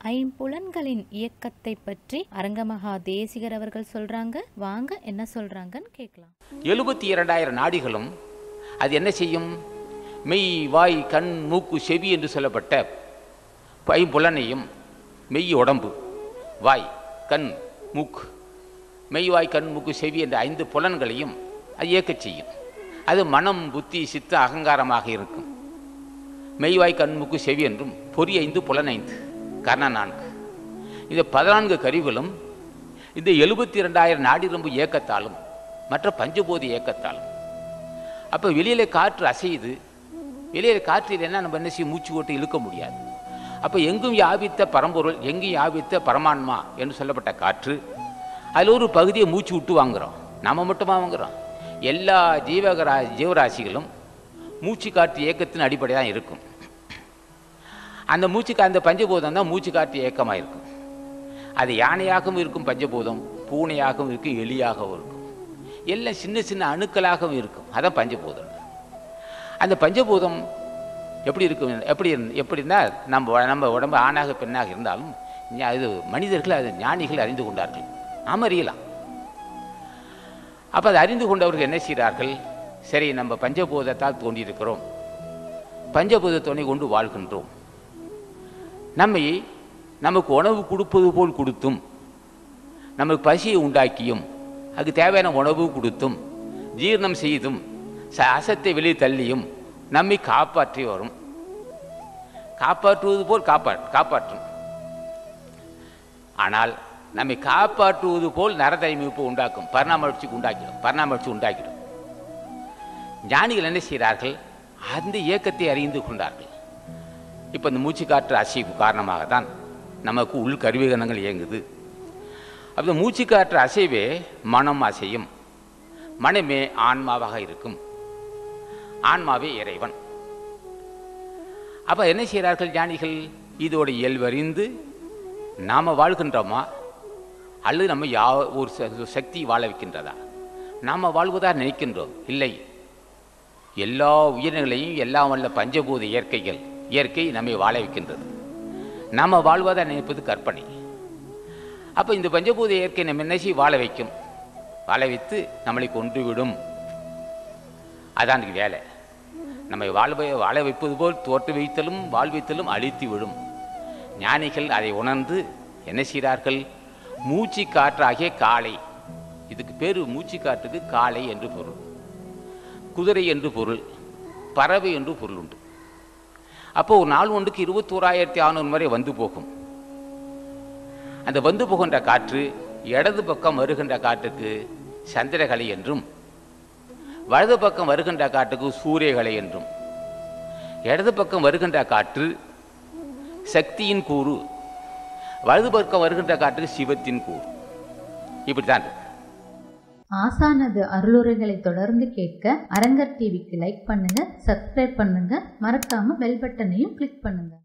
ஐம்புலன்களின் இயக்கத்தை பற்றி அரங்கமகா தேசிகர் அவர்கள் சொல்றாங்க வாங்க என்ன சொல்றாங்கன்னு கேட்கலாம் எழுபத்தி இரண்டாயிரம் நாடிகளும் அது என்ன செய்யும் மெய் வாய் கண் மூக்கு செவி என்று சொல்லப்பட்ட ஐம்புலனையும் மெய் உடம்பு வாய் கண் மூக்கு மெய் வாய் கண் மூக்கு செவி என்ற ஐந்து புலன்களையும் அது இயக்கச் செய்யும் அது மனம் புத்தி சித்த அகங்காரமாக இருக்கும் மெய்வாய் கண் மூக்கு செவி என்றும் பொறி ஐந்து புலன் ஐந்து கர்ண நான்கு இந்த பதினான்கு கருவிகளும் இந்த எழுபத்தி இரண்டாயிரம் நாடிரம்பு இயக்கத்தாலும் மற்ற பஞ்சபோதி இயக்கத்தாலும் அப்போ வெளியில் காற்று அசையுது வெளியில் காற்றில் என்ன நம்ம என்ன செய்ய மூச்சு ஓட்டு இழுக்க முடியாது அப்போ எங்கும் யாபித்த பரம்பொருள் எங்கும் யாபித்த பரமான்மா என்று சொல்லப்பட்ட காற்று அதில் ஒரு பகுதியை மூச்சு விட்டு வாங்குகிறோம் நம்ம மட்டுமா வாங்குகிறோம் எல்லா ஜீவகரா ஜீவராசிகளும் மூச்சு காற்று இயக்கத்தின் அடிப்படை தான் இருக்கும் அந்த மூச்சுக்கு அந்த பஞ்சபூதம் தான் மூச்சு காற்று இயக்கமாக இருக்கும் அது யானையாகவும் இருக்கும் பஞ்சபூதம் பூனையாகவும் இருக்கும் எலியாகவும் இருக்கும் எல்லாம் சின்ன சின்ன அணுக்களாகவும் இருக்கும் அதான் பஞ்சபூதம் அந்த பஞ்சபூதம் எப்படி இருக்கும் எப்படி இருந்- எப்படின்னா நம்ம உ- நம்ம உடம்பு ஆணாக பெண்ணாக இருந்தாலும் ஞா- இது மனிதர்கள் அது ஞானிகள் அறிந்து கொண்டார்கள் நாம் அறியலாம் அப்போ அதை அறிந்து கொண்டவர்கள் என்ன செய்கிறார்கள் சரி நம்ம பஞ்சபூதத்தால் தோன்றியிருக்கிறோம் பஞ்சபூத துணை கொண்டு வாழ்கின்றோம் நம்மை நமக்கு உணவு கொடுப்பது போல் கொடுத்தும் நமக்கு பசியை உண்டாக்கியும் அதுக்கு தேவையான உணவு கொடுத்தும் ஜீரணம் செய்தும் ச அசத்தை வெளியே தள்ளியும் நம்மை காப்பாற்றி வரும் காப்பாற்றுவது போல் காப்பா காப்பாற்றும் ஆனால் நம்மை காப்பாற்றுவது போல் நரதமைப்பு உண்டாக்கும் பரிணாம வளர்ச்சிக்கு உண்டாக்கிடும் பரிணாம வளர்ச்சி உண்டாக்கிடும் ஞானிகள் என்ன செய்கிறார்கள் அந்த இயக்கத்தை அறிந்து கொண்டார்கள் இப்போ இந்த மூச்சுக்காற்று அசைவு காரணமாக தான் நமக்கு உள் கருவிகரணங்கள் இயங்குது அப்போ மூச்சுக்காற்று அசைவே மனம் அசையும் மனமே ஆன்மாவாக இருக்கும் ஆன்மாவே இறைவன் அப்போ என்ன செய்கிறார்கள் ஞானிகள் இதோட இயல்பறிந்து நாம் வாழ்கின்றோமா அல்லது நம்ம யா ஒரு ச- சக்தி வாழ வைக்கின்றதா நாம் வாழ்வதா நினைக்கின்றோம் இல்லை எல்லா உயிரினங்களையும் எல்லாம் வல்ல பஞ்சபூத இயற்கைகள் இயற்கை நம்மை வாழ வைக்கின்றது நம்ம வாழ்வதா நினைப்பது கற்பனை அப்போ இந்த பஞ்சபூத இயற்கை நம்ம என்ன செய்ய வாழ வைக்கும் வாழ வைத்து நம்மளை கொன்று விடும் அதான் இதுக்கு வேலை நம்மை வாழ்வை வாழ வைப்பது போல் தோற்று வைத்தலும் வாழ்வித்தலும் அழித்து விடும் ஞானிகள் அதை உணர்ந்து என்ன செய்கிறார்கள் மூச்சு காற்றாகிய காளை இதுக்கு பேர் மூச்சு காற்றுக்கு காளை என்று பொருள் குதிரை என்று பொருள் பறவை என்று பொருள் உண்டு அப்போ ஒரு நாள் ஒன்றுக்கு இருபத்தோராயிரத்தி அறநூறு முறை வந்து போகும் அந்த வந்து போகின்ற காற்று இடது பக்கம் வருகின்ற காற்றுக்கு சந்திரகலை என்றும் வலது பக்கம் வருகின்ற காற்றுக்கு சூரியகலை என்றும் இடது பக்கம் வருகின்ற காற்று சக்தியின் கூறு வலது பக்கம் வருகின்ற காற்றுக்கு சிவத்தின் கூறு இப்படித்தான் இருக்கு ஆசானது அருளுரைகளை தொடர்ந்து கேட்க அரங்கர் டிவிக்கு லைக் பண்ணுங்க சப்ஸ்கிரைப் பண்ணுங்க மறக்காம பெல் பட்டனையும் கிளிக் பண்ணுங்க